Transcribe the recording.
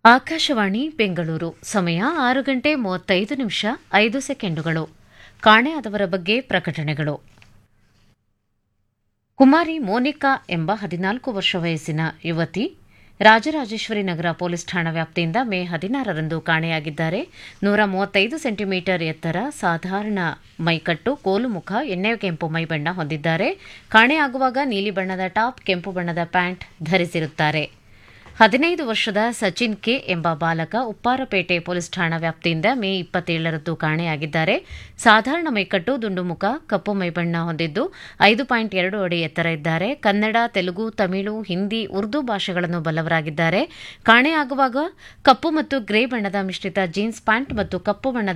ಆಕಾಶವಾಣಿ ಬೆಂಗಳೂರು ಸಮಯ ಆರು ಗಂಟೆ ಮೂವತ್ತೈದು ನಿಮಿಷ ಐದು ಸೆಕೆಂಡುಗಳು ಕಾಣೆಯಾದವರ ಬಗ್ಗೆ ಪ್ರಕಟಣೆಗಳು ಕುಮಾರಿ ಮೋನಿಕಾ ಎಂಬ ಹದಿನಾಲ್ಕು ವರ್ಷ ವಯಸ್ಸಿನ ಯುವತಿ ರಾಜರಾಜೇಶ್ವರಿ ನಗರ ಪೊಲೀಸ್ ಠಾಣಾ ವ್ಯಾಪ್ತಿಯಿಂದ ಮೇ ಹದಿನಾರರಂದು ಕಾಣೆಯಾಗಿದ್ದಾರೆ ನೂರ ಮೂವತ್ತೈದು ಸೆಂಟಿಮೀಟರ್ ಎತ್ತರ ಸಾಧಾರಣ ಮೈಕಟ್ಟು ಕೋಲು ಮುಖ ಎಣ್ಣೆ ಕೆಂಪು ಮೈಬಣ್ಣ ಹೊಂದಿದ್ದಾರೆ ಕಾಣೆಯಾಗುವಾಗ ನೀಲಿ ಬಣ್ಣದ ಟಾಪ್ ಕೆಂಪು ಬಣ್ಣದ ಪ್ಯಾಂಟ್ ಧರಿಸಿರುತ್ತಾರೆ ಹದಿನೈದು ವರ್ಷದ ಸಚಿನ್ ಕೆ ಎಂಬ ಬಾಲಕ ಉಪ್ಪಾರಪೇಟೆ ಪೊಲೀಸ್ ಠಾಣಾ ವ್ಯಾಪ್ತಿಯಿಂದ ಮೇ ಇಪ್ಪತ್ತೇಳರಂದು ಕಾಣೆಯಾಗಿದ್ದಾರೆ ಸಾಧಾರಣ ಮೈಕಟ್ಟು ದುಂಡು ಮುಖ ಕಪ್ಪು ಮೈಬಣ್ಣ ಹೊಂದಿದ್ದು ಐದು ಪಾಯಿಂಟ್ ಎರಡು ಅಡಿ ಎತ್ತರ ಇದ್ದಾರೆ ಕನ್ನಡ ತೆಲುಗು ತಮಿಳು ಹಿಂದಿ ಉರ್ದು ಭಾಷೆಗಳನ್ನು ಬಲ್ಲವರಾಗಿದ್ದಾರೆ ಕಾಣೆಯಾಗುವಾಗ ಕಪ್ಪು ಮತ್ತು ಗ್ರೇ ಬಣ್ಣದ ಮಿಶ್ರಿತ ಜೀನ್ಸ್ ಪ್ಯಾಂಟ್ ಮತ್ತು ಕಪ್ಪು ಬಣ್ಣದ